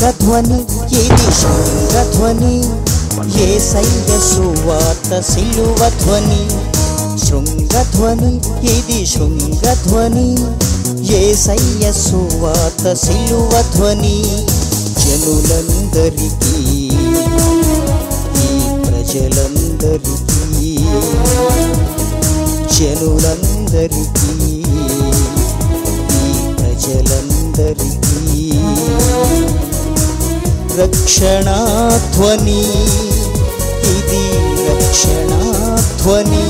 శృంగధ్వని ఇది శృంగధ్వని ఏసయ్య సువార్త సిలువ ధ్వని శృంగధ్వని ఇది శృంగధ్వని ఏసయ్య సువార్త సిలువ ధ్వని జనులందరికీ ఈ ప్రజలందరికీ జనులందరికీ ఈ ప్రజలందరికీ రక్షణాధ్వని ఇది రక్షణాధ్వని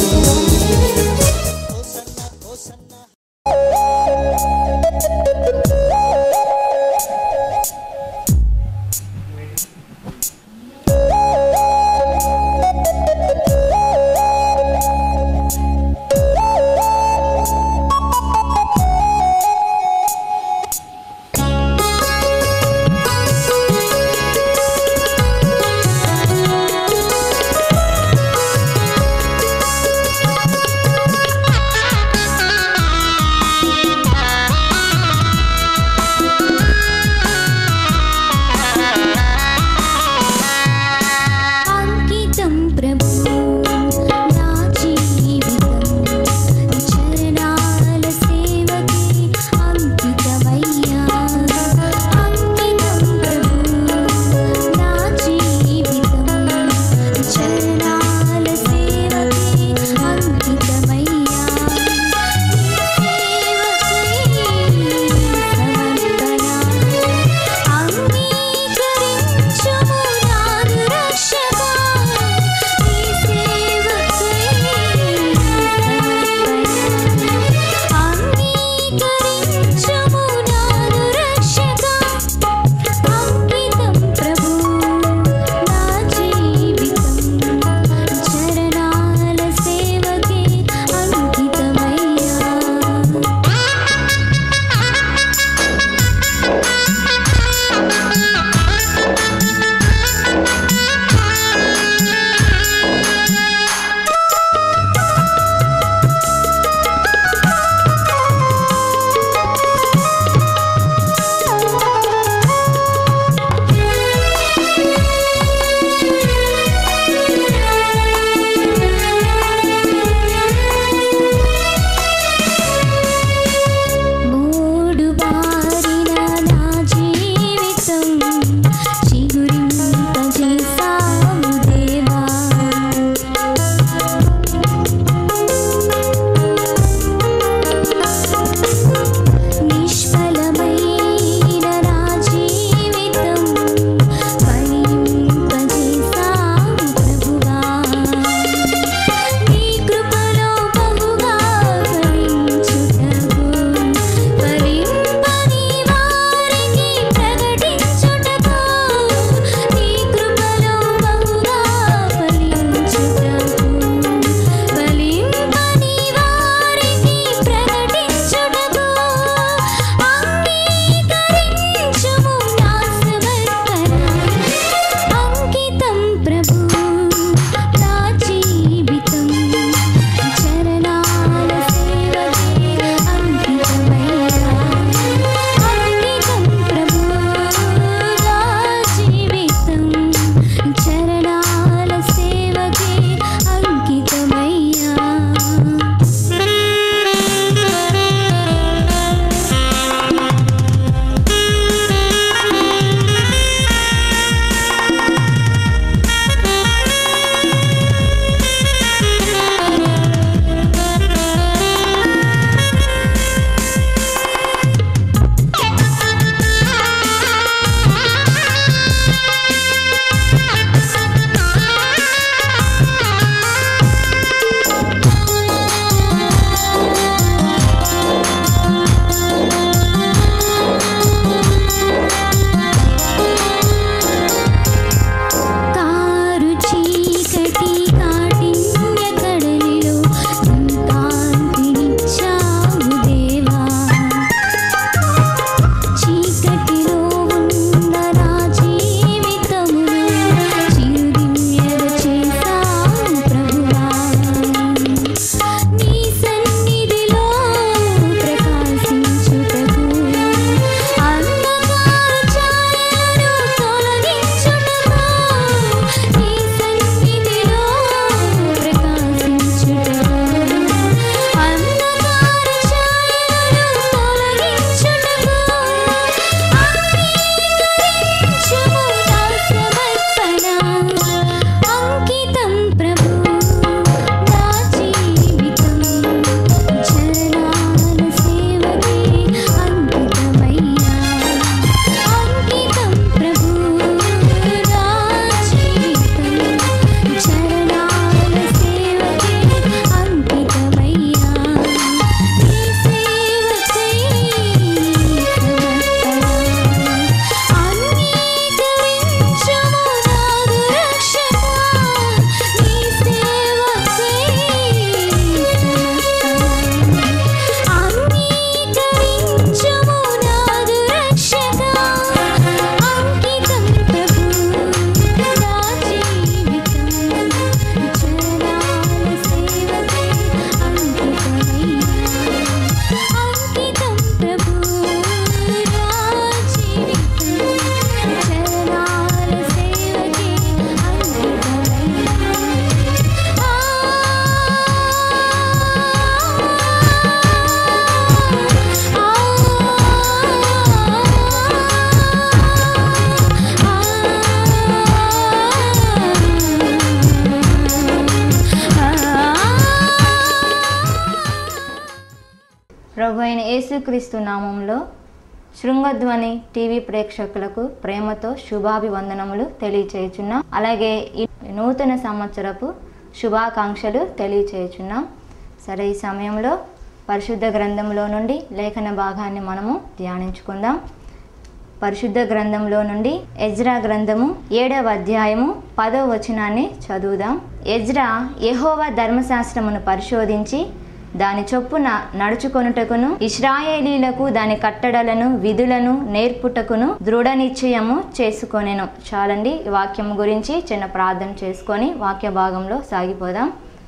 ప్రభు అయిన యేసుక్రీస్తు నామంలో శృంగధ్వని టీవీ ప్రేక్షకులకు ప్రేమతో శుభాభివందనములు తెలియచేయుచున్నాం అలాగే ఈ నూతన సంవత్సరపు శుభాకాంక్షలు తెలియచేయుచున్నాం సరే ఈ సమయంలో పరిశుద్ధ గ్రంథంలో నుండి లేఖన భాగాన్ని మనము ధ్యానించుకుందాం పరిశుద్ధ గ్రంథంలో నుండి ఎజ్రా గ్రంథము ఏడవ అధ్యాయము పదవ వచనాన్ని చదువుదాం ఎజ్రా యెహోవా ధర్మశాస్త్రమును పరిశోధించి దాని చొప్పున నడుచుకొనుటకును ఇస్రాయేలీలకు దాని కట్టడలను విధులను నేర్పుటకును దృఢ నిశ్చయము చేసుకొనెను చాలండి ఈ వాక్యం గురించి చిన్న ప్రార్థన చేసుకొని వాక్య భాగంలో సాగిపోదాం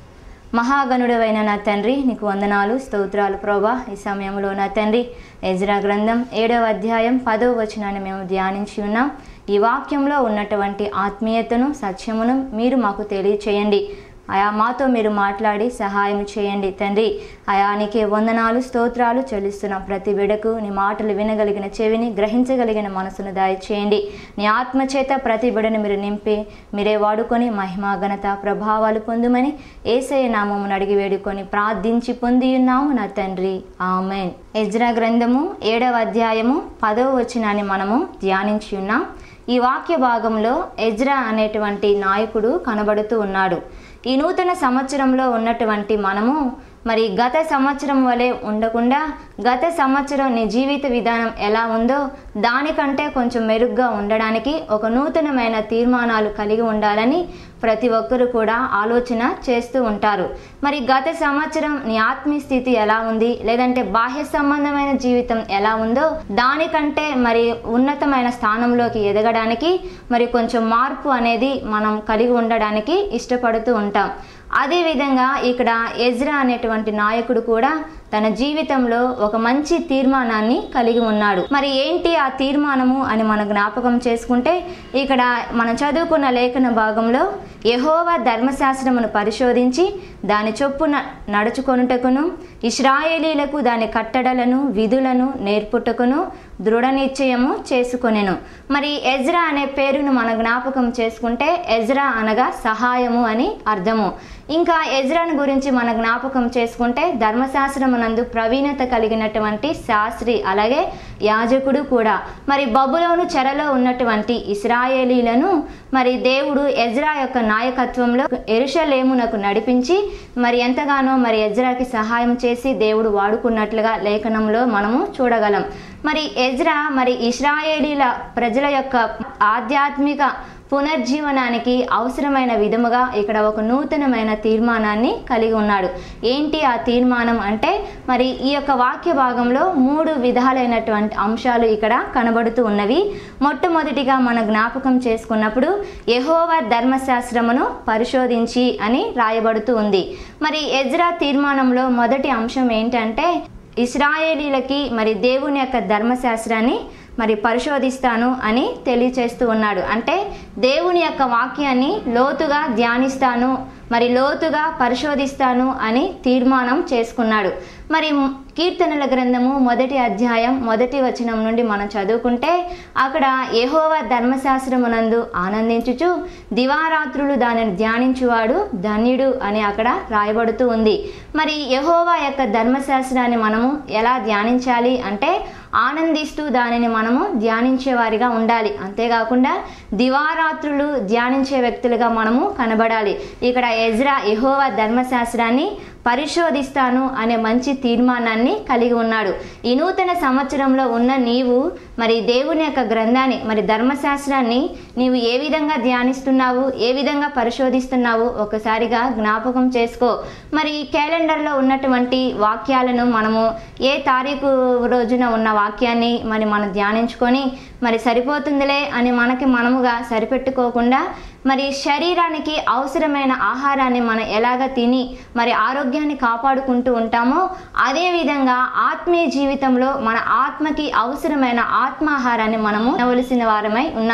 మహాగణుడవైన నా తండ్రి నీకు వందనాలు స్తోత్రాలు ప్రభా ఈ సమయంలో నా తండ్రి ఎజ్రా గ్రంథం ఏడవ అధ్యాయం పదవ వచనాన్ని మేము ధ్యానించి ఉన్నాం ఈ వాక్యంలో ఉన్నటువంటి ఆత్మీయతను సత్యమును మీరు మాకు తెలియచేయండి ఆయా మాతో మీరు మాట్లాడి సహాయం చేయండి తండ్రి అయానికి వందనాలు స్తోత్రాలు చెల్లిస్తున్నాం ప్రతి బిడకు నీ మాటలు వినగలిగిన చెవిని గ్రహించగలిగిన మనసును దయచేయండి నీ ఆత్మచేత ప్రతి బిడను మీరు నింపి మీరే వాడుకొని మహిమా ఘనత ప్రభావాలు పొందుమని ఏసయ నామమును అడిగి వేడుకొని ప్రార్థించి పొంది ఉన్నాము నా తండ్రి ఆమెన్ ఎజ్రా గ్రంథము ఏడవ అధ్యాయము పదవ వచనాన్ని మనము ధ్యానించి ఉన్నాం ఈ వాక్య భాగంలో ఎజ్రా అనేటువంటి నాయకుడు కనబడుతూ ఉన్నాడు ఈ నూతన సంవత్సరంలో ఉన్నటువంటి మనము మరి గత సంవత్సరం వలె ఉండకుండా గత సంవత్సరం నీ జీవిత విధానం ఎలా ఉందో దానికంటే కొంచెం మెరుగ్గా ఉండడానికి ఒక నూతనమైన తీర్మానాలు కలిగి ఉండాలని ప్రతి ఒక్కరు కూడా ఆలోచన చేస్తూ ఉంటారు మరి గత సంవత్సరం నీ ఆత్మీయ స్థితి ఎలా ఉంది లేదంటే బాహ్య సంబంధమైన జీవితం ఎలా ఉందో దానికంటే మరి ఉన్నతమైన స్థానంలోకి ఎదగడానికి మరి కొంచెం మార్పు అనేది మనం కలిగి ఉండడానికి ఇష్టపడుతూ ఉంటాం అదేవిధంగా ఇక్కడ ఎజ్రా అనేటువంటి నాయకుడు కూడా తన జీవితంలో ఒక మంచి తీర్మానాన్ని కలిగి ఉన్నాడు మరి ఏంటి ఆ తీర్మానము అని మన జ్ఞాపకం చేసుకుంటే ఇక్కడ మనం చదువుకున్న లేఖన భాగంలో యహోవా ధర్మశాస్త్రమును పరిశోధించి దాని చొప్పున నడుచుకొనుటకును ఇస్రాయేలీలకు దాని కట్టడలను విధులను నేర్పుటకును దృఢ నిశ్చయము చేసుకొనెను మరి ఎజ్రా అనే పేరును మన జ్ఞాపకం చేసుకుంటే ఎజ్రా అనగా సహాయము అని అర్థము ఇంకా ఎజ్రాను గురించి మన జ్ఞాపకం చేసుకుంటే ధర్మశాస్త్రమునందు ప్రవీణత కలిగినటువంటి శాస్త్రి అలాగే యాజకుడు కూడా మరి బబులోను చెరలో ఉన్నటువంటి ఇస్రాయేలీలను మరి దేవుడు ఎజ్రా యొక్క నాయకత్వంలో ఎరుషలేమునకు నడిపించి మరి ఎంతగానో మరి ఎజ్రాకి సహాయం చేసి దేవుడు వాడుకున్నట్లుగా లేఖనంలో మనము చూడగలం మరి ఎజ్రా మరి ఇస్రాయేలీల ప్రజల యొక్క ఆధ్యాత్మిక పునర్జీవనానికి అవసరమైన విధముగా ఇక్కడ ఒక నూతనమైన తీర్మానాన్ని కలిగి ఉన్నాడు ఏంటి ఆ తీర్మానం అంటే మరి ఈ యొక్క వాక్య భాగంలో మూడు విధాలైనటువంటి అంశాలు ఇక్కడ కనబడుతూ ఉన్నవి మొట్టమొదటిగా మన జ్ఞాపకం చేసుకున్నప్పుడు యహోవా ధర్మశాస్త్రమును పరిశోధించి అని రాయబడుతూ ఉంది మరి ఎజ్రా తీర్మానంలో మొదటి అంశం ఏంటంటే ఇస్రాయేలీలకి మరి దేవుని యొక్క ధర్మశాస్త్రాన్ని మరి పరిశోధిస్తాను అని తెలియచేస్తూ ఉన్నాడు అంటే దేవుని యొక్క వాక్యాన్ని లోతుగా ధ్యానిస్తాను మరి లోతుగా పరిశోధిస్తాను అని తీర్మానం చేసుకున్నాడు మరి కీర్తనల గ్రంథము మొదటి అధ్యాయం మొదటి వచనం నుండి మనం చదువుకుంటే అక్కడ యహోవ ధర్మశాస్త్రమునందు ఆనందించుచు దివారాత్రులు దానిని ధ్యానించువాడు ధన్యుడు అని అక్కడ రాయబడుతూ ఉంది మరి యహోవా యొక్క ధర్మశాస్త్రాన్ని మనము ఎలా ధ్యానించాలి అంటే ఆనందిస్తూ దానిని మనము ధ్యానించే వారిగా ఉండాలి అంతేకాకుండా దివారాత్రులు ధ్యానించే వ్యక్తులుగా మనము కనబడాలి ఇక్కడ ఎజ్రా యహోవా ధర్మశాస్త్రాన్ని పరిశోధిస్తాను అనే మంచి తీర్మానాన్ని కలిగి ఉన్నాడు ఈ నూతన సంవత్సరంలో ఉన్న నీవు మరి దేవుని యొక్క గ్రంథాన్ని మరి ధర్మశాస్త్రాన్ని నీవు ఏ విధంగా ధ్యానిస్తున్నావు ఏ విధంగా పరిశోధిస్తున్నావు ఒకసారిగా జ్ఞాపకం చేసుకో మరి క్యాలెండర్లో ఉన్నటువంటి వాక్యాలను మనము ఏ తారీఖు రోజున ఉన్న వాక్యాన్ని మరి మనం ధ్యానించుకొని మరి సరిపోతుందిలే అని మనకి మనముగా సరిపెట్టుకోకుండా మరి శరీరానికి అవసరమైన ఆహారాన్ని మనం ఎలాగ తిని మరి ఆరోగ్యాన్ని కాపాడుకుంటూ ఉంటామో అదేవిధంగా ఆత్మీయ జీవితంలో మన ఆత్మకి అవసరమైన ఆత్మాహారాన్ని మనము తినవలసిన వారమై ఉన్నాం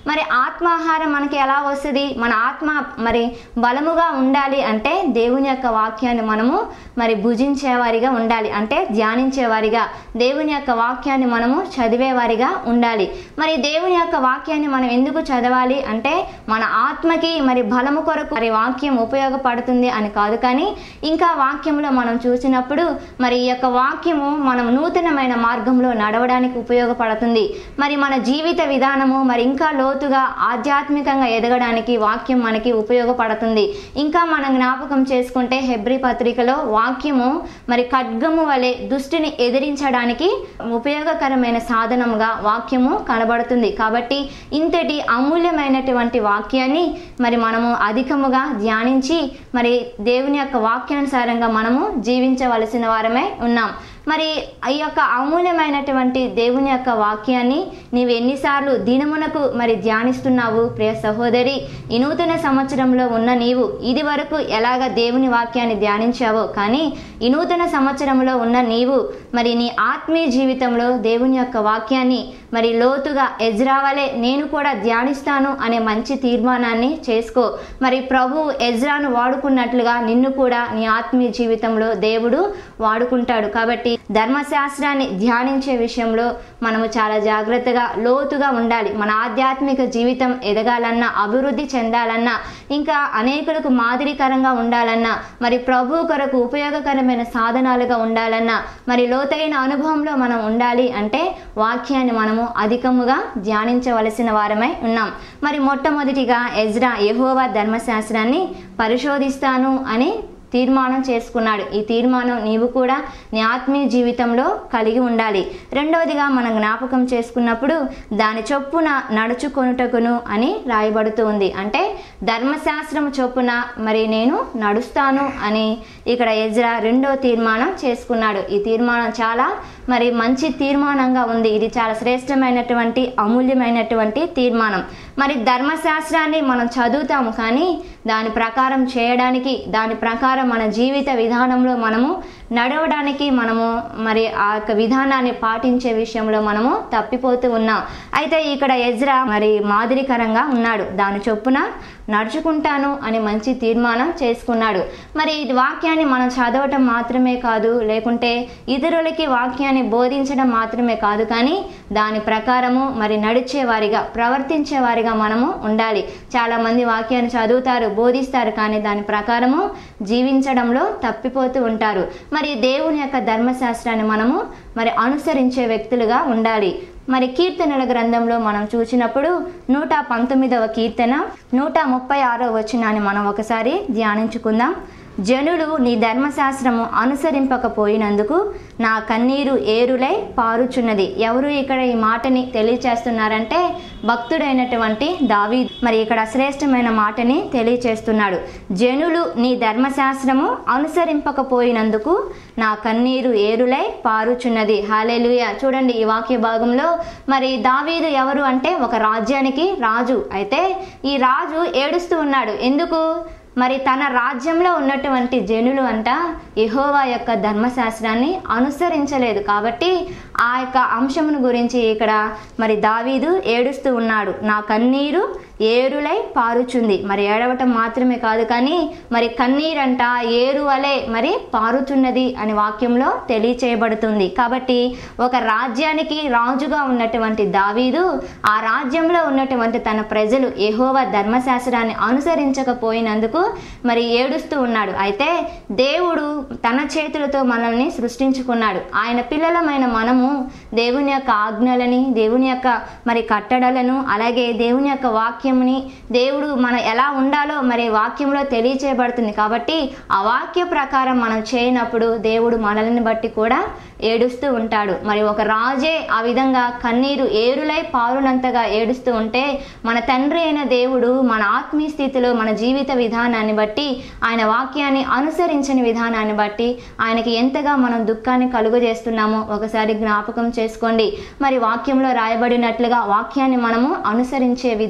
మరి ఆత్మాహారం మనకి ఎలా వస్తుంది మన ఆత్మ మరి బలముగా ఉండాలి అంటే దేవుని యొక్క వాక్యాన్ని మనము మరి భుజించేవారిగా ఉండాలి అంటే ధ్యానించేవారిగా దేవుని యొక్క వాక్యాన్ని మనము చదివేవారిగా ఉండాలి మరి దేవుని యొక్క వాక్యాన్ని మనం ఎందుకు చదవాలి అంటే మన ఆత్మకి మరి బలము కొరకు మరి వాక్యం ఉపయోగపడుతుంది అని కాదు కానీ ఇంకా వాక్యంలో మనం చూసినప్పుడు మరి ఈ యొక్క వాక్యము మనం నూతనమైన మార్గంలో నడవడానికి ఉపయోగపడుతుంది మరి మన జీవిత విధానము మరి ఇంకా లోతుగా ఆధ్యాత్మికంగా ఎదగడానికి వాక్యం మనకి ఉపయోగపడుతుంది ఇంకా మనం జ్ఞాపకం చేసుకుంటే హెబ్రి పత్రికలో వాక్యము మరి ఖడ్గము వలె దుష్టిని ఎదిరించడానికి ఉపయోగకరమైన సాధనముగా వాక్యము కనబడుతుంది కాబట్టి ఇంతటి అమూల్యమైనటువంటి వాక్యాన్ని మరి మనము అధికముగా ధ్యానించి మరి దేవుని యొక్క వాక్యానుసారంగా మనము జీవించవలసిన వారమే ఉన్నాం మరి ఈ యొక్క అమూల్యమైనటువంటి దేవుని యొక్క వాక్యాన్ని నీవు ఎన్నిసార్లు దినమునకు మరి ధ్యానిస్తున్నావు ప్రియ సహోదరి ఈ నూతన సంవత్సరంలో ఉన్న నీవు ఇది వరకు ఎలాగ దేవుని వాక్యాన్ని ధ్యానించావో కానీ ఈ నూతన సంవత్సరంలో ఉన్న నీవు మరి నీ ఆత్మీయ జీవితంలో దేవుని యొక్క వాక్యాన్ని మరి లోతుగా ఎజ్రావలే నేను కూడా ధ్యానిస్తాను అనే మంచి తీర్మానాన్ని చేసుకో మరి ప్రభు ఎజ్రాను వాడుకున్నట్లుగా నిన్ను కూడా నీ ఆత్మీయ జీవితంలో దేవుడు వాడుకుంటాడు కాబట్టి ధర్మశాస్త్రాన్ని ధ్యానించే విషయంలో మనము చాలా జాగ్రత్తగా లోతుగా ఉండాలి మన ఆధ్యాత్మిక జీవితం ఎదగాలన్నా అభివృద్ధి చెందాలన్నా ఇంకా అనేకులకు మాదిరికరంగా ఉండాలన్నా మరి ప్రభు కొరకు ఉపయోగకరమైన సాధనాలుగా ఉండాలన్నా మరి లోతైన అనుభవంలో మనం ఉండాలి అంటే వాక్యాన్ని మనము అధికముగా ధ్యానించవలసిన వారమై ఉన్నాం మరి మొట్టమొదటిగా ఎజ్రా యెహోవా ధర్మశాస్త్రాన్ని పరిశోధిస్తాను అని తీర్మానం చేసుకున్నాడు ఈ తీర్మానం నీవు కూడా నీ ఆత్మీయ జీవితంలో కలిగి ఉండాలి రెండవదిగా మనం జ్ఞాపకం చేసుకున్నప్పుడు దాని చొప్పున నడుచుకొనుటకును అని రాయబడుతూ ఉంది అంటే ధర్మశాస్త్రం చొప్పున మరి నేను నడుస్తాను అని ఇక్కడ ఎజ్రా రెండో తీర్మానం చేసుకున్నాడు ఈ తీర్మానం చాలా మరి మంచి తీర్మానంగా ఉంది ఇది చాలా శ్రేష్టమైనటువంటి అమూల్యమైనటువంటి తీర్మానం మరి ధర్మశాస్త్రాన్ని మనం చదువుతాము కానీ దాని ప్రకారం చేయడానికి దాని ప్రకారం మన జీవిత విధానంలో మనము నడవడానికి మనము మరి ఆ యొక్క విధానాన్ని పాటించే విషయంలో మనము తప్పిపోతూ ఉన్నాం అయితే ఇక్కడ ఎజ్రా మరి మాదిరికరంగా ఉన్నాడు దాని చొప్పున నడుచుకుంటాను అని మంచి తీర్మానం చేసుకున్నాడు మరి ఈ వాక్యాన్ని మనం చదవటం మాత్రమే కాదు లేకుంటే ఇతరులకి వాక్యాన్ని బోధించడం మాత్రమే కాదు కానీ దాని ప్రకారము మరి నడిచేవారిగా ప్రవర్తించేవారిగా మనము ఉండాలి చాలా మంది వాక్యాన్ని చదువుతారు బోధిస్తారు కానీ దాని ప్రకారము జీవించడంలో తప్పిపోతూ ఉంటారు మరి దేవుని యొక్క ధర్మశాస్త్రాన్ని మనము మరి అనుసరించే వ్యక్తులుగా ఉండాలి మరి కీర్తనల గ్రంథంలో మనం చూసినప్పుడు నూట పంతొమ్మిదవ కీర్తన నూట ముప్పై ఆరో వచనాన్ని మనం ఒకసారి ధ్యానించుకుందాం జనులు నీ ధర్మశాస్త్రము అనుసరింపకపోయినందుకు నా కన్నీరు ఏరులై పారుచున్నది ఎవరు ఇక్కడ ఈ మాటని తెలియచేస్తున్నారంటే భక్తుడైనటువంటి దావీ మరి ఇక్కడ శ్రేష్టమైన మాటని తెలియచేస్తున్నాడు జనులు నీ ధర్మశాస్త్రము అనుసరింపకపోయినందుకు నా కన్నీరు ఏరులై పారుచున్నది హాలేలుయ చూడండి ఈ వాక్య భాగంలో మరి దావీదు ఎవరు అంటే ఒక రాజ్యానికి రాజు అయితే ఈ రాజు ఏడుస్తూ ఉన్నాడు ఎందుకు మరి తన రాజ్యంలో ఉన్నటువంటి జనులు అంట యెహోవా యొక్క ధర్మశాస్త్రాన్ని అనుసరించలేదు కాబట్టి ఆ యొక్క అంశమును గురించి ఇక్కడ మరి దావీదు ఏడుస్తూ ఉన్నాడు నా కన్నీరు ఏరులై పారుచుంది మరి ఏడవటం మాత్రమే కాదు కానీ మరి కన్నీరంట ఏరు వలె మరి పారుతున్నది అని వాక్యంలో తెలియచేయబడుతుంది కాబట్టి ఒక రాజ్యానికి రాజుగా ఉన్నటువంటి దావీదు ఆ రాజ్యంలో ఉన్నటువంటి తన ప్రజలు యెహోవా ధర్మశాస్త్రాన్ని అనుసరించకపోయినందుకు మరి ఏడుస్తూ ఉన్నాడు అయితే దేవుడు తన చేతులతో మనల్ని సృష్టించుకున్నాడు ఆయన పిల్లలమైన మనము దేవుని యొక్క ఆజ్ఞలని దేవుని యొక్క మరి కట్టడలను అలాగే దేవుని యొక్క వాక్యముని దేవుడు మన ఎలా ఉండాలో మరి వాక్యంలో తెలియచేయబడుతుంది కాబట్టి ఆ వాక్య ప్రకారం మనం చేయనప్పుడు దేవుడు మనల్ని బట్టి కూడా ఏడుస్తూ ఉంటాడు మరి ఒక రాజే ఆ విధంగా కన్నీరు ఏరులై పారునంతగా ఏడుస్తూ ఉంటే మన తండ్రి అయిన దేవుడు మన ఆత్మీయ స్థితిలో మన జీవిత విధానాన్ని బట్టి ఆయన వాక్యాన్ని అనుసరించని విధానాన్ని బట్టి ఆయనకి ఎంతగా మనం దుఃఖాన్ని కలుగజేస్తున్నామో ఒకసారి జ్ఞాపకం చేసుకోండి మరి వాక్యంలో రాయబడినట్లుగా వాక్యాన్ని మనము అనుసరించే విధానాన్ని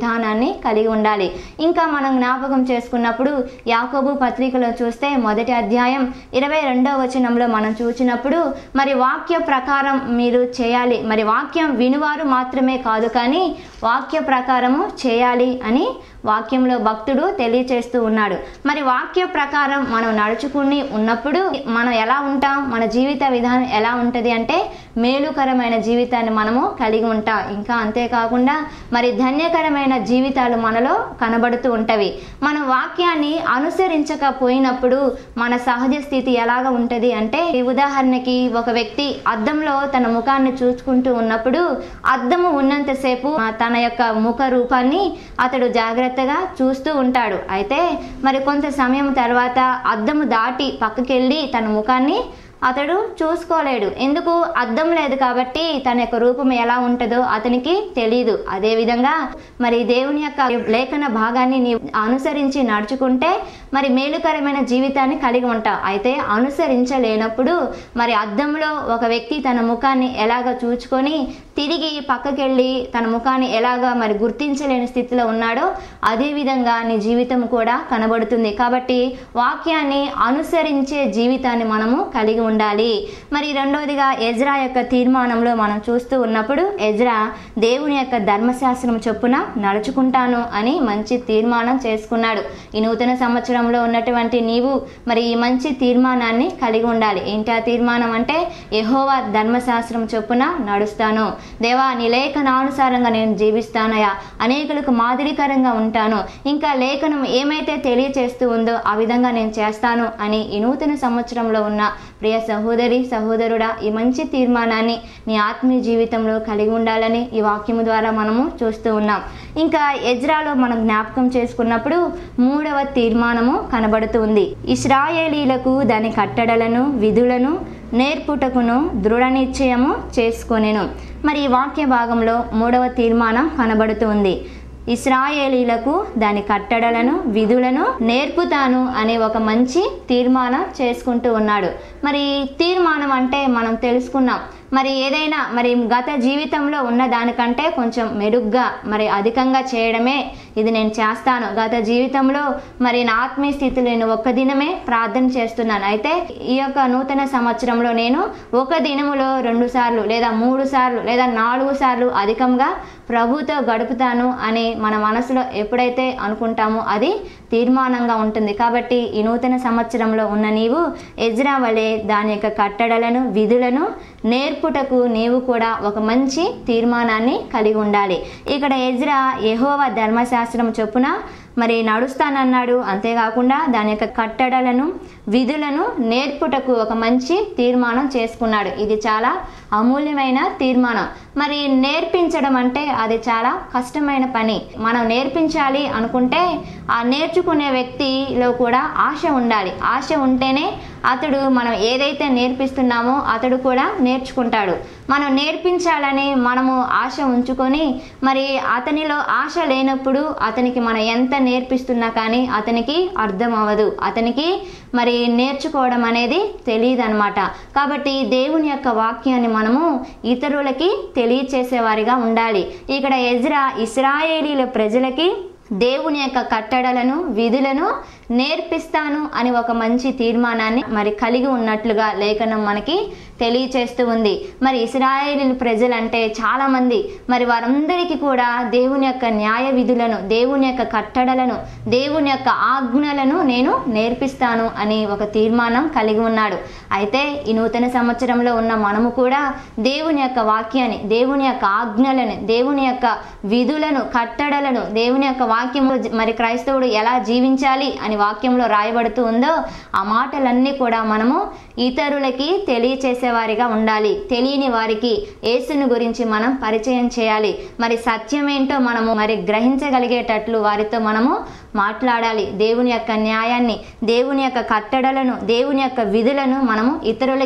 జీవితాన్ని కలిగి ఉండాలి ఇంకా మనం జ్ఞాపకం చేసుకున్నప్పుడు యాకోబు పత్రికలో చూస్తే మొదటి అధ్యాయం ఇరవై రెండవ వచనంలో మనం చూసినప్పుడు మరి వాక్య ప్రకారం మీరు చేయాలి మరి వాక్యం వినువారు మాత్రమే కాదు కానీ వాక్య ప్రకారము చేయాలి అని వాక్యంలో భక్తుడు తెలియచేస్తూ ఉన్నాడు మరి వాక్య ప్రకారం మనం నడుచుకుని ఉన్నప్పుడు మనం ఎలా ఉంటాం మన జీవిత విధానం ఎలా ఉంటుంది అంటే మేలుకరమైన జీవితాన్ని మనము కలిగి ఉంటాం ఇంకా అంతేకాకుండా మరి ధన్యకరమైన జీవితాలు మనలో కనబడుతూ ఉంటవి మన వాక్యాన్ని అనుసరించకపోయినప్పుడు మన సహజ స్థితి ఎలాగ ఉంటుంది అంటే ఈ ఉదాహరణకి ఒక వ్యక్తి అద్దంలో తన ముఖాన్ని చూసుకుంటూ ఉన్నప్పుడు అద్దము ఉన్నంతసేపు ఆ తన యొక్క ముఖ రూపాన్ని అతడు జాగ్రత్తగా చూస్తూ ఉంటాడు అయితే మరి కొంత సమయం తర్వాత అద్దము దాటి పక్కకెళ్ళి తన ముఖాన్ని అతడు చూసుకోలేడు ఎందుకు అద్దం లేదు కాబట్టి తన యొక్క రూపం ఎలా ఉంటుందో అతనికి తెలియదు అదేవిధంగా మరి దేవుని యొక్క లేఖన భాగాన్ని నీవు అనుసరించి నడుచుకుంటే మరి మేలుకరమైన జీవితాన్ని కలిగి ఉంటావు అయితే అనుసరించలేనప్పుడు మరి అద్దంలో ఒక వ్యక్తి తన ముఖాన్ని ఎలాగ చూచుకొని తిరిగి పక్కకెళ్ళి తన ముఖాన్ని ఎలాగ మరి గుర్తించలేని స్థితిలో ఉన్నాడో అదేవిధంగా నీ జీవితం కూడా కనబడుతుంది కాబట్టి వాక్యాన్ని అనుసరించే జీవితాన్ని మనము కలిగి ఉండాలి మరి రెండవదిగా ఎజ్రా యొక్క తీర్మానంలో మనం చూస్తూ ఉన్నప్పుడు ఎజ్రా దేవుని యొక్క ధర్మశాస్త్రం చొప్పున నడుచుకుంటాను అని మంచి తీర్మానం చేసుకున్నాడు ఈ నూతన సంవత్సరంలో ఉన్నటువంటి నీవు మరి ఈ మంచి తీర్మానాన్ని కలిగి ఉండాలి ఏంటి ఆ తీర్మానం అంటే యెహోవా ధర్మశాస్త్రం చొప్పున నడుస్తాను దేవా నీ లేఖనానుసారంగా నేను జీవిస్తానయా అనేకులకు మాదిరికరంగా ఉంటాను ఇంకా లేఖనం ఏమైతే తెలియచేస్తూ ఉందో ఆ విధంగా నేను చేస్తాను అని ఈ నూతన సంవత్సరంలో ఉన్న ప్రియ సహోదరి సహోదరుడా ఈ మంచి తీర్మానాన్ని నీ ఆత్మీయ జీవితంలో కలిగి ఉండాలని ఈ వాక్యము ద్వారా మనము చూస్తూ ఉన్నాం ఇంకా ఎజ్రాలో మనం జ్ఞాపకం చేసుకున్నప్పుడు మూడవ తీర్మానము కనబడుతూ ఉంది ఇస్రాయేలీలకు దాని కట్టడలను విధులను నేర్పుటకును దృఢ నిశ్చయము చేసుకొనెను మరి ఈ వాక్య భాగంలో మూడవ తీర్మానం కనబడుతుంది ఇస్రాయేలీలకు దాని కట్టడలను విధులను నేర్పుతాను అనే ఒక మంచి తీర్మానం చేసుకుంటూ ఉన్నాడు మరి తీర్మానం అంటే మనం తెలుసుకున్నాం మరి ఏదైనా మరి గత జీవితంలో ఉన్న దానికంటే కొంచెం మెరుగ్గా మరి అధికంగా చేయడమే ఇది నేను చేస్తాను గత జీవితంలో మరి నా ఆత్మీయ స్థితిలో నేను ఒక్క దినమే ప్రార్థన చేస్తున్నాను అయితే ఈ యొక్క నూతన సంవత్సరంలో నేను ఒక దినములో రెండు సార్లు లేదా మూడు సార్లు లేదా నాలుగు సార్లు అధికంగా ప్రభుతో గడుపుతాను అని మన మనసులో ఎప్పుడైతే అనుకుంటామో అది తీర్మానంగా ఉంటుంది కాబట్టి ఈ నూతన సంవత్సరంలో ఉన్న నీవు ఎజ్రా వలె దాని యొక్క కట్టడలను విధులను నేర్పుటకు నీవు కూడా ఒక మంచి తీర్మానాన్ని కలిగి ఉండాలి ఇక్కడ ఎజ్రా యెహోవా ధర్మశాస్త్రం చొప్పున మరి నడుస్తానన్నాడు అంతేకాకుండా దాని యొక్క కట్టడలను విధులను నేర్పుటకు ఒక మంచి తీర్మానం చేసుకున్నాడు ఇది చాలా అమూల్యమైన తీర్మానం మరి నేర్పించడం అంటే అది చాలా కష్టమైన పని మనం నేర్పించాలి అనుకుంటే ఆ నేర్చుకునే వ్యక్తిలో కూడా ఆశ ఉండాలి ఆశ ఉంటేనే అతడు మనం ఏదైతే నేర్పిస్తున్నామో అతడు కూడా నేర్చుకుంటాడు మనం నేర్పించాలని మనము ఆశ ఉంచుకొని మరి అతనిలో ఆశ లేనప్పుడు అతనికి మనం ఎంత నేర్పిస్తున్నా కానీ అతనికి అర్థం అవ్వదు అతనికి మరి నేర్చుకోవడం అనేది తెలియదు అనమాట కాబట్టి దేవుని యొక్క వాక్యాన్ని మనము ఇతరులకి తెలియచేసేవారిగా ఉండాలి ఇక్కడ ఎజ్రా ఇస్రాయేలీల ప్రజలకి దేవుని యొక్క కట్టడలను విధులను నేర్పిస్తాను అని ఒక మంచి తీర్మానాన్ని మరి కలిగి ఉన్నట్లుగా లేఖనం మనకి తెలియచేస్తూ ఉంది మరి ఇస్రాయేల్ ప్రజలంటే చాలా మంది మరి వారందరికీ కూడా దేవుని యొక్క న్యాయ విధులను దేవుని యొక్క కట్టడలను దేవుని యొక్క ఆజ్ఞలను నేను నేర్పిస్తాను అని ఒక తీర్మానం కలిగి ఉన్నాడు అయితే ఈ నూతన సంవత్సరంలో ఉన్న మనము కూడా దేవుని యొక్క వాక్యాన్ని దేవుని యొక్క ఆజ్ఞలను దేవుని యొక్క విధులను కట్టడలను దేవుని యొక్క వాక్యము మరి క్రైస్తవుడు ఎలా జీవించాలి అని వాక్యంలో రాయబడుతూ ఉందో ఆ మాటలన్నీ కూడా మనము ఇతరులకి తెలియచేసేవారిగా ఉండాలి తెలియని వారికి యేసుని గురించి మనం పరిచయం చేయాలి మరి సత్యం ఏంటో మనము మరి గ్రహించగలిగేటట్లు వారితో మనము మాట్లాడాలి దేవుని యొక్క న్యాయాన్ని దేవుని యొక్క కట్టడలను దేవుని యొక్క విధులను మనము ఇతరులకి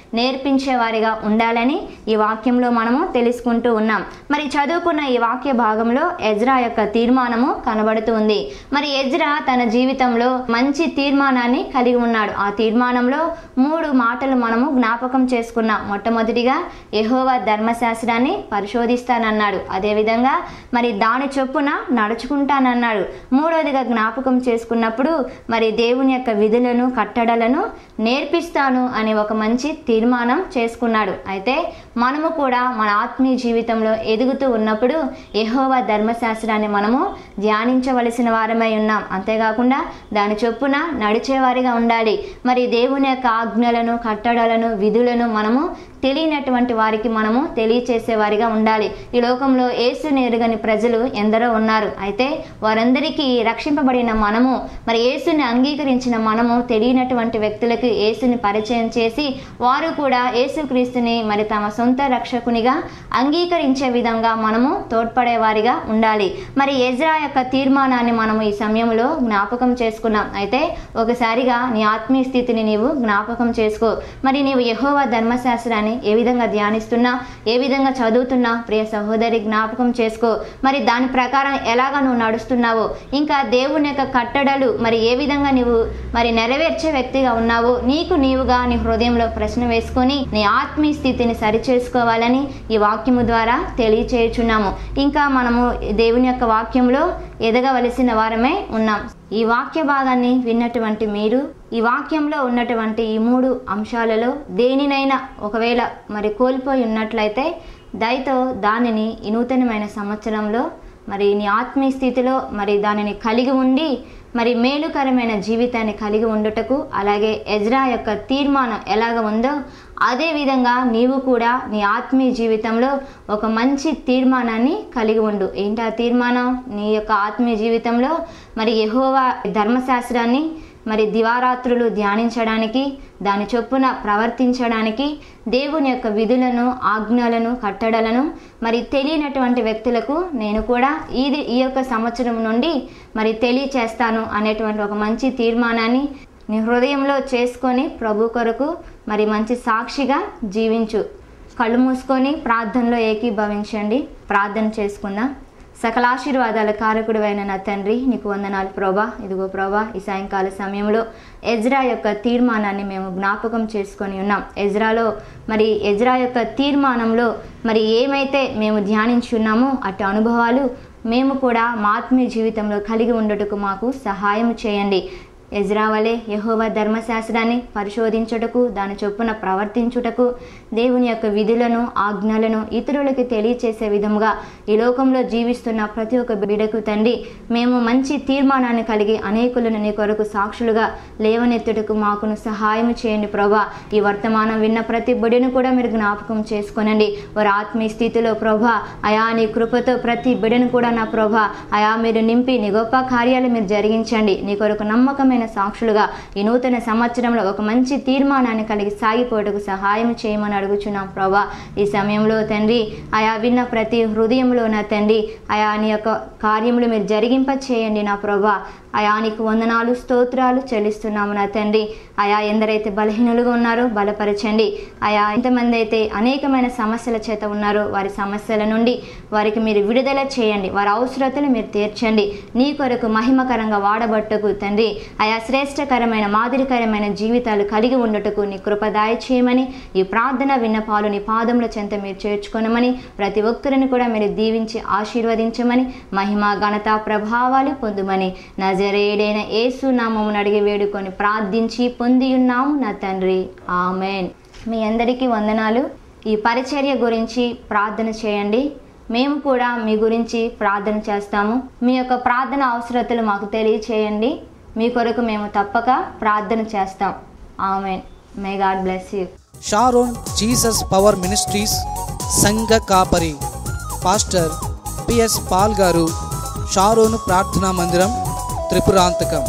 నేర్పించే వారిగా ఉండాలని ఈ వాక్యంలో మనము తెలుసుకుంటూ ఉన్నాం మరి చదువుకున్న ఈ వాక్య భాగంలో ఎజ్రా యొక్క తీర్మానము కనబడుతూ ఉంది మరి ఎజ్రా తన జీవితంలో మంచి తీర్మానాన్ని కలిగి ఉన్నాడు ఆ తీర్మానంలో మూడు మాటలు మనము జ్ఞాపకం చేసుకున్నాం మొట్టమొదటిగా యెహోవా ధర్మశాస్త్రాన్ని పరిశోధిస్తానన్నాడు అదేవిధంగా మరి దాని చొప్పున నడుచుకుంటానన్నాడు మూడవదిగా జ్ఞాపకం చేసుకున్నప్పుడు మరి దేవుని యొక్క విధులను కట్టడలను నేర్పిస్తాను అని ఒక మంచి తీర్మానం చేసుకున్నాడు అయితే మనము కూడా మన ఆత్మీయ జీవితంలో ఎదుగుతూ ఉన్నప్పుడు యెహోవా ధర్మశాస్త్రాన్ని మనము ధ్యానించవలసిన వారమై ఉన్నాం అంతేకాకుండా దాని చొప్పున నడిచేవారిగా ఉండాలి మరి దేవుని యొక్క ఆజ్ఞలను కట్టడలను విధులను మనము తెలియనటువంటి వారికి మనము తెలియచేసే వారిగా ఉండాలి ఈ లోకంలో యేసుని ఎరుగని ప్రజలు ఎందరో ఉన్నారు అయితే వారందరికీ రక్షింపబడిన మనము మరి యేసుని అంగీకరించిన మనము తెలియనటువంటి వ్యక్తులకు యేసుని పరిచయం చేసి వారు కూడా యేసుక్రీస్తుని మరి తమ సొంత రక్షకునిగా అంగీకరించే విధంగా మనము తోడ్పడే వారిగా ఉండాలి మరి ఎజ్రా యొక్క తీర్మానాన్ని మనము ఈ సమయంలో జ్ఞాపకం చేసుకున్నాం అయితే ఒకసారిగా నీ ఆత్మీయ స్థితిని నీవు జ్ఞాపకం చేసుకో మరి నీవు యెహోవా ధర్మశాస్త్రాన్ని ఏ విధంగా ధ్యానిస్తున్నా ఏ విధంగా చదువుతున్నా ప్రియ సహోదరి జ్ఞాపకం చేసుకో మరి దాని ప్రకారం ఎలాగా నువ్వు నడుస్తున్నావో ఇంకా దేవుని యొక్క కట్టడలు మరి ఏ విధంగా నువ్వు మరి నెరవేర్చే వ్యక్తిగా ఉన్నావో నీకు నీవుగా నీ హృదయంలో ప్రశ్న వేసుకొని నీ ఆత్మీయ స్థితిని సరిచేసుకోవాలని ఈ వాక్యము ద్వారా తెలియచేయుచున్నాము ఇంకా మనము దేవుని యొక్క వాక్యంలో ఎదగవలసిన వారమే ఉన్నాం ఈ వాక్య భాగాన్ని విన్నటువంటి మీరు ఈ వాక్యంలో ఉన్నటువంటి ఈ మూడు అంశాలలో దేనినైనా ఒకవేళ మరి కోల్పోయి ఉన్నట్లయితే దయతో దానిని ఈ నూతనమైన సంవత్సరంలో మరి నీ ఆత్మీయ స్థితిలో మరి దానిని కలిగి ఉండి మరి మేలుకరమైన జీవితాన్ని కలిగి ఉండుటకు అలాగే ఎజ్రా యొక్క తీర్మానం ఎలాగ ఉందో అదే విధంగా నీవు కూడా నీ ఆత్మీయ జీవితంలో ఒక మంచి తీర్మానాన్ని కలిగి ఉండు ఏంటి ఆ తీర్మానం నీ యొక్క ఆత్మీయ జీవితంలో మరి యెహోవా ధర్మశాస్త్రాన్ని మరి దివారాత్రులు ధ్యానించడానికి దాని చొప్పున ప్రవర్తించడానికి దేవుని యొక్క విధులను ఆజ్ఞలను కట్టడలను మరి తెలియనటువంటి వ్యక్తులకు నేను కూడా ఇది ఈ యొక్క సంవత్సరం నుండి మరి తెలియచేస్తాను అనేటువంటి ఒక మంచి తీర్మానాన్ని నీ హృదయంలో చేసుకొని ప్రభు కొరకు మరి మంచి సాక్షిగా జీవించు కళ్ళు మూసుకొని ప్రార్థనలో ఏకీభవించండి ప్రార్థన చేసుకుందాం సకల ఆశీర్వాదాల కారకుడు అయిన నా తండ్రి నీకు వందనాలు ప్రభా ఇదిగో ప్రభా ఈ సాయంకాల సమయంలో ఎజ్రా యొక్క తీర్మానాన్ని మేము జ్ఞాపకం చేసుకొని ఉన్నాం ఎజ్రాలో మరి ఎజ్రా యొక్క తీర్మానంలో మరి ఏమైతే మేము ధ్యానించున్నామో అటు అనుభవాలు మేము కూడా మా ఆత్మీయ జీవితంలో కలిగి ఉండటకు మాకు సహాయం చేయండి ఎజ్రా వలె యహోవ ధర్మశాస్త్రాన్ని పరిశోధించుటకు దాని చొప్పున ప్రవర్తించుటకు దేవుని యొక్క విధులను ఆజ్ఞలను ఇతరులకు తెలియచేసే విధముగా ఈ లోకంలో జీవిస్తున్న ప్రతి ఒక్క బిడకు తండ్రి మేము మంచి తీర్మానాన్ని కలిగి అనేకులను నీ కొరకు సాక్షులుగా లేవనెత్తుటకు మాకును సహాయం చేయండి ప్రభా ఈ వర్తమానం విన్న ప్రతి బిడను కూడా మీరు జ్ఞాపకం చేసుకొనండి వారి ఆత్మీయ స్థితిలో ప్రభా అయా నీ కృపతో ప్రతి బిడను కూడా నా ప్రభా అయా మీరు నింపి నీ గొప్ప కార్యాలు మీరు జరిగించండి నీ కొరకు నమ్మకమైన సాక్షులుగా ఈ నూతన సంవత్సరంలో ఒక మంచి తీర్మానాన్ని కలిగి సాగిపోవటకు సహాయం చేయమని అడుగుచున్నాం ప్రభా ఈ సమయంలో తండ్రి ఆయా విన్న ప్రతి హృదయంలో నా తండ్రి ఆయా నీ యొక్క కార్యములు మీరు జరిగింప చేయండి నా ప్రభా అయా నీకు వందనాలు స్తోత్రాలు చెల్లిస్తున్నాము నా తండ్రి ఆయా ఎందరైతే బలహీనులుగా ఉన్నారో బలపరచండి ఆయా ఎంతమంది అయితే అనేకమైన సమస్యల చేత ఉన్నారో వారి సమస్యల నుండి వారికి మీరు విడుదల చేయండి వారి అవసరతలు మీరు తీర్చండి నీ కొరకు మహిమకరంగా వాడబట్టకు తండ్రి ఆయా శ్రేష్టకరమైన మాదిరికరమైన జీవితాలు కలిగి ఉండటకు నీ కృపదాయ చేయమని ఈ ప్రార్థన విన్నపాలు నీ పాదముల చెంత మీరు చేర్చుకొనమని ప్రతి ఒక్కరిని కూడా మీరు దీవించి ఆశీర్వదించమని మహిమ ఘనత ప్రభావాలు పొందుమని నజరేడైన యేసు నామమును అడిగి వేడుకొని ప్రార్థించి పొంది ఉన్నాము నా తండ్రి ఆమెన్ మీ అందరికీ వందనాలు ఈ పరిచర్య గురించి ప్రార్థన చేయండి మేము కూడా మీ గురించి ప్రార్థన చేస్తాము మీ యొక్క ప్రార్థన అవసరతలు మాకు తెలియచేయండి మీ కొరకు మేము తప్పక ప్రార్థన చేస్తాం amen may God bless you Sharon Jesus power ministries సంఘ కాపరి పాస్టర్ పిఎస్ పాల్ గారు షారోను ప్రార్థనా మందిరం త్రిపురాంతకం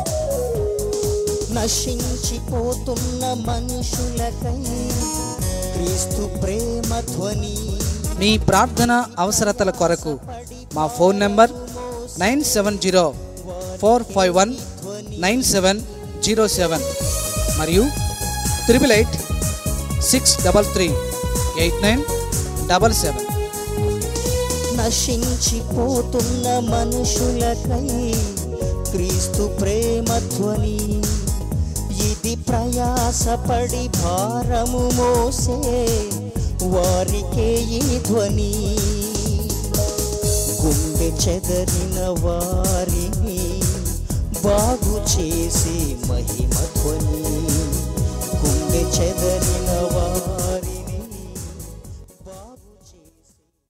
నశించిపోతున్న మనుషులకై క్రీస్తు ప్రేమ ధ్వని మీ ప్రార్థన అవసరతల కొరకు మా phone number nine seven zero four five one nine seven zero seven మరియు triple eight six double three eight nine double seven నశించిపోతున్న మనుషులకై క్రీస్తు ప్రేమ ధ్వని ఇది ప్రయాసపడి భారము మోసే వారికే ఈ ధ్వని గుండె చెదరిన వారిని బాగు చేసే మహిమ ధ్వని